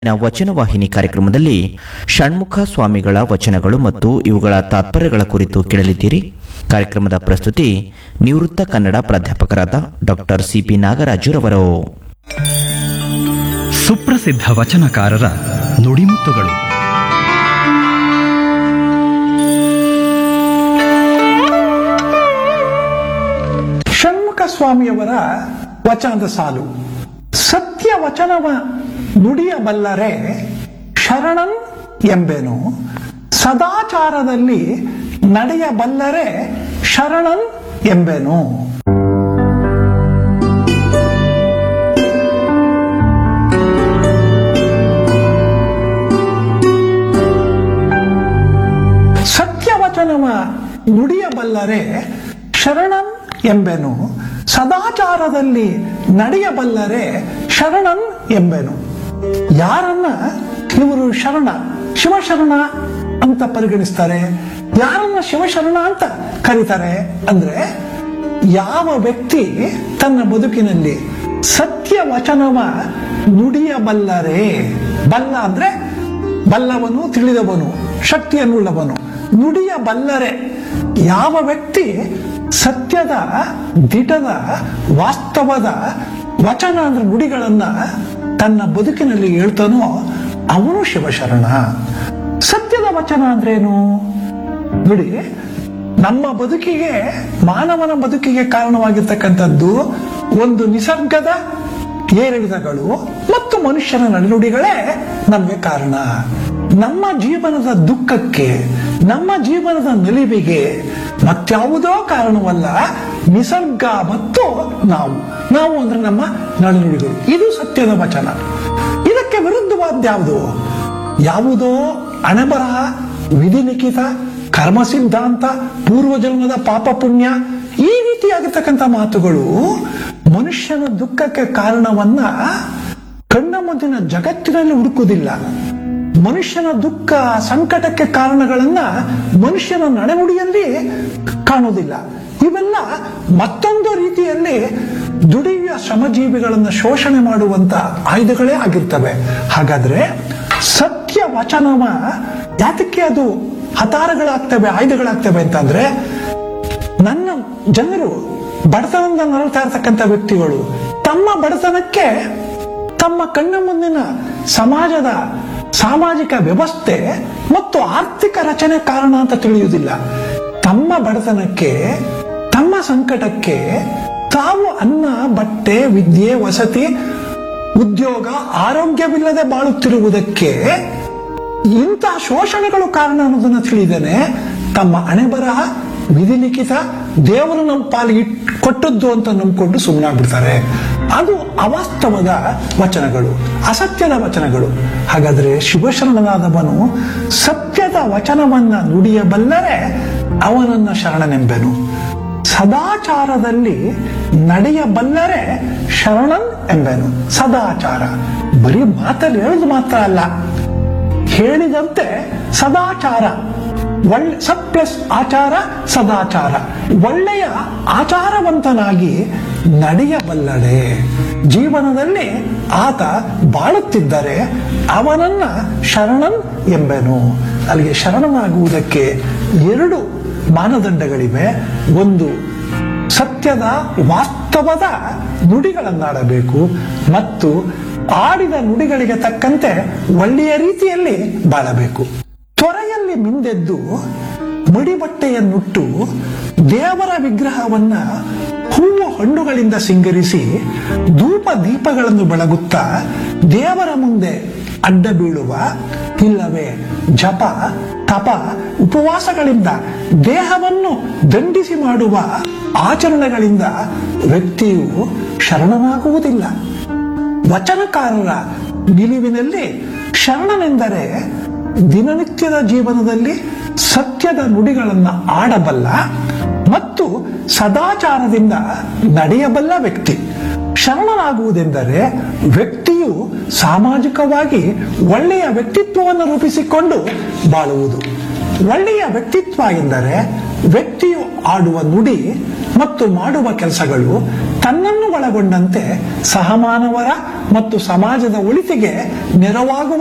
ನ ವಚನವಾಹಿನಿ ಕಾರ್ಯಕ್ರಮದಲ್ಲಿ ಷಣ್ಮುಖ ಸ್ವಾಮಿಗಳ ವಚನಗಳು ಮತ್ತು ಇವುಗಳ ತಾತ್ಪರ್ಯಗಳ ಕುರಿತು ಕೇಳಲಿದ್ದೀರಿ ಕಾರ್ಯಕ್ರಮದ ಪ್ರಸ್ತುತಿ ನಿವೃತ್ತ ಕನ್ನಡ ಪ್ರಾಧ್ಯಾಪಕರಾದ ಡಾಕ್ಟರ್ ಸಿಪಿ ನಾಗರಾಜುರವರು ಸುಪ್ರಸಿದ್ಧ ವಚನಕಾರರ ನುಡಿಮುತ್ತುಗಳು ಷಣ್ಮುಖ ಸ್ವಾಮಿಯವರ ವಚನದ ಸಾಲು ಸತ್ಯ ವಚನವ ನುಡಿಯಬಲ್ಲರೆ ಶರಣನ್ ಎಂಬೆನು ಸದಾಚಾರದಲ್ಲಿ ನಡೆಯಬಲ್ಲರೆ ಶರಣನ್ ಎಂಬೆನು ಸತ್ಯವಚನವ ನುಡಿಯಬಲ್ಲರೆ ಶರಣನ್ ಎಂಬೆನು ಸದಾಚಾರದಲ್ಲಿ ನಡೆಯಬಲ್ಲರೆ ಶರಣನ್ ಎಂಬೆನು ಯಾರನ್ನ ಇವರು ಶರಣ ಶಿವಶರಣ ಅಂತ ಪರಿಗಣಿಸ್ತಾರೆ ಯಾರನ್ನ ಶಿವಶರಣ ಅಂತ ಕರೀತಾರೆ ಅಂದ್ರೆ ಯಾವ ವ್ಯಕ್ತಿ ತನ್ನ ಬದುಕಿನಲ್ಲಿ ಸತ್ಯ ವಚನವ ನುಡಿಯಬಲ್ಲರೆ ಬಲ್ಲ ಅಂದ್ರೆ ಬಲ್ಲವನು ತಿಳಿದವನು ಶಕ್ತಿಯನ್ನುಳ್ಳವನು ನುಡಿಯ ಬಲ್ಲರೆ ಯಾವ ವ್ಯಕ್ತಿ ಸತ್ಯದ ದಿಟದ ವಾಸ್ತವದ ವಚನ ಅಂದ್ರೆ ನುಡಿಗಳನ್ನ ತನ್ನ ಬದುಕಿನಲ್ಲಿ ಹೇಳ್ತಾನೋ ಅವನು ಶಿವಶರಣ ಸತ್ಯದ ವಚನ ಅಂದ್ರೇನು ನೋಡಿ ನಮ್ಮ ಬದುಕಿಗೆ ಮಾನವನ ಬದುಕಿಗೆ ಕಾರಣವಾಗಿರ್ತಕ್ಕಂಥದ್ದು ಒಂದು ನಿಸರ್ಗದ ಏರಿಳಿತಗಳು ಮತ್ತು ಮನುಷ್ಯನ ನಡೆನುಡಿಗಳೇ ನಮಗೆ ಕಾರಣ ನಮ್ಮ ಜೀವನದ ದುಃಖಕ್ಕೆ ನಮ್ಮ ಜೀವನದ ನಲಿವಿಗೆ ಮತ್ಯಾವುದೋ ಕಾರಣವಲ್ಲ ನಿಸರ್ಗ ಮತ್ತು ನಾವು ನಾವು ಅಂದ್ರೆ ನಮ್ಮ ನಡೆನುಡಿಗಳು ಇದು ಸತ್ಯದ ವಚನ ಇದಕ್ಕೆ ವಿರುದ್ಧವಾದ ಯಾವುದು ಯಾವುದೋ ಅಣಬರಹ ವಿಧಿಲಿಖಿತ ಕರ್ಮ ಸಿದ್ಧಾಂತ ಪೂರ್ವ ಜನ್ಮದ ಪಾಪ ಪುಣ್ಯ ಈ ರೀತಿಯಾಗಿರ್ತಕ್ಕಂಥ ಮಾತುಗಳು ಮನುಷ್ಯನ ದುಃಖಕ್ಕೆ ಕಾರಣವನ್ನ ಕಣ್ಣ ಮುಂದಿನ ಜಗತ್ತಿನಲ್ಲಿ ಹುಡುಕುವುದಿಲ್ಲ ಮನುಷ್ಯನ ದುಃಖ ಸಂಕಟಕ್ಕೆ ಕಾರಣಗಳನ್ನ ಮನುಷ್ಯನ ನಡೆನುಡಿಯಲ್ಲಿ ಕಾಣುವುದಿಲ್ಲ ಇವೆಲ್ಲ ಮತ್ತೊಂದು ರೀತಿಯಲ್ಲಿ ದುಡಿಯುವ ಶ್ರಮಜೀವಿಗಳನ್ನ ಶೋಷಣೆ ಮಾಡುವಂತ ಆಯುಧಗಳೇ ಆಗಿರ್ತವೆ ಹಾಗಾದ್ರೆ ಸತ್ಯ ವಚನವ ಯಾತಕ್ಕೆ ಅದು ಹತಾರಗಳಾಗ್ತವೆ ಆಯುಧಗಳಾಗ್ತವೆ ಅಂತಂದ್ರೆ ನನ್ನ ಜನರು ಬಡತನದಿಂದ ನರಳ್ತಾ ಇರತಕ್ಕಂಥ ವ್ಯಕ್ತಿಗಳು ತಮ್ಮ ಬಡತನಕ್ಕೆ ತಮ್ಮ ಕಣ್ಣ ಮುಂದಿನ ಸಮಾಜದ ಸಾಮಾಜಿಕ ವ್ಯವಸ್ಥೆ ಮತ್ತು ಆರ್ಥಿಕ ರಚನೆ ಕಾರಣ ಅಂತ ತಿಳಿಯುವುದಿಲ್ಲ ತಮ್ಮ ಬಡತನಕ್ಕೆ ತಮ್ಮ ಸಂಕಟಕ್ಕೆ ತಾವು ಅನ್ನ ಬಟ್ಟೆ ವಿದ್ಯೆ ವಸತಿ ಉದ್ಯೋಗ ಆರೋಗ್ಯವಿಲ್ಲದೆ ಬಾಳುತ್ತಿರುವುದಕ್ಕೆ ಇಂತಹ ಶೋಷಣೆಗಳು ಕಾರಣ ಅನ್ನೋದನ್ನ ತಿಳಿದೇನೆ ತಮ್ಮ ಹಣೆ ಬರಹ ವಿಧಿಲಿಖಿತ ದೇವರು ನಮ್ಮ ಪಾಲಿಗೆ ಇಟ್- ಕೊಟ್ಟದ್ದು ಅಂತ ನಂಬಿಕೊಂಡು ಸುಮ್ಮನಾಗ್ಬಿಡ್ತಾರೆ ಅದು ಅವಾಸ್ತವದ ವಚನಗಳು ಅಸತ್ಯದ ವಚನಗಳು ಹಾಗಾದ್ರೆ ಶಿವಶರಣನಾದವನು ಸತ್ಯದ ವಚನವನ್ನ ನುಡಿಯಬಲ್ಲರೆ ಅವನನ್ನ ಶರಣನೆಂಬೆನು ಸದಾಚಾರದಲ್ಲಿ ನಡೆಯಬಲ್ಲರೆ ಶರಣನ್ ಎಂಬೆನು ಸದಾಚಾರ ಬರೀ ಮಾತಲ್ಲಿ ಹೇಳುದು ಮಾತ್ರ ಅಲ್ಲ ಹೇಳಿದಂತೆ ಸದಾಚಾರ ಒಳ್ಳೆ ಸತ್ ಪ್ಲಸ್ ಆಚಾರ ಸದಾಚಾರ ಒಳ್ಳೆಯ ಆಚಾರವಂತನಾಗಿ ನಡೆಯಬಲ್ಲಡೆ ಜೀವನದಲ್ಲಿ ಆತ ಬಾಳುತ್ತಿದ್ದರೆ ಅವನನ್ನ ಶರಣನ್ ಎಂಬೆನು ಅಲ್ಲಿಗೆ ಶರಣನಾಗುವುದಕ್ಕೆ ಎರಡು ಮಾನದಂಡಗಳಿವೆ ಒಂದು ಸತ್ಯದ ವಾಸ್ತವದ ನುಡಿಗಳನ್ನಾಡಬೇಕು ಮತ್ತು ಆಡಿದ ನುಡಿಗಳಿಗೆ ತಕ್ಕಂತೆ ಒಳ್ಳೆಯ ರೀತಿಯಲ್ಲಿ ಬಾಳಬೇಕು ತೊರೆಯಲ್ಲಿ ಮಿಂದೆದ್ದು ಮಡಿಬಟ್ಟೆಯನ್ನುಟ್ಟು ದೇವರ ವಿಗ್ರಹವನ್ನ ಹೂವು ಹಣ್ಣುಗಳಿಂದ ಸಿಂಗರಿಸಿ ಧೂಪ ದೀಪಗಳನ್ನು ಬೆಳಗುತ್ತಾ ದೇವರ ಮುಂದೆ ಅಡ್ಡ ಬೀಳುವ ಇಲ್ಲವೇ ಜಪ ತಪ ಉಪವಾಸಗಳಿಂದ ದೇಹವನ್ನು ದಂಡಿಸಿ ಮಾಡುವ ಆಚರಣೆಗಳಿಂದ ವ್ಯಕ್ತಿಯು ಶರಣನಾಗುವುದಿಲ್ಲ ವಚನಕಾರರ ನಿಲುವಿನಲ್ಲಿ ಶರಣನೆಂದರೆ ದಿನನಿತ್ಯದ ಜೀವನದಲ್ಲಿ ಸತ್ಯದ ನುಡಿಗಳನ್ನ ಆಡಬಲ್ಲ ಮತ್ತು ಸದಾಚಾರದಿಂದ ನಡೆಯಬಲ್ಲ ವ್ಯಕ್ತಿ ಶರಣನಾಗುವುದೆಂದರೆ ವ್ಯಕ್ತಿಯು ಸಾಮಾಜಿಕವಾಗಿ ಒಳ್ಳೆಯ ವ್ಯಕ್ತಿತ್ವವನ್ನು ರೂಪಿಸಿಕೊಂಡು ಬಾಳುವುದು ಒಳ್ಳೆಯ ವ್ಯಕ್ತಿತ್ವ ಎಂದರೆ ವ್ಯಕ್ತಿಯು ಆಡುವ ನುಡಿ ಮತ್ತು ಮಾಡುವ ಕೆಲಸಗಳು ತನ್ನನ್ನು ಒಳಗೊಂಡಂತೆ ಸಹಮಾನವರ ಮತ್ತು ಸಮಾಜದ ಒಳಿತಿಗೆ ನೆರವಾಗುವ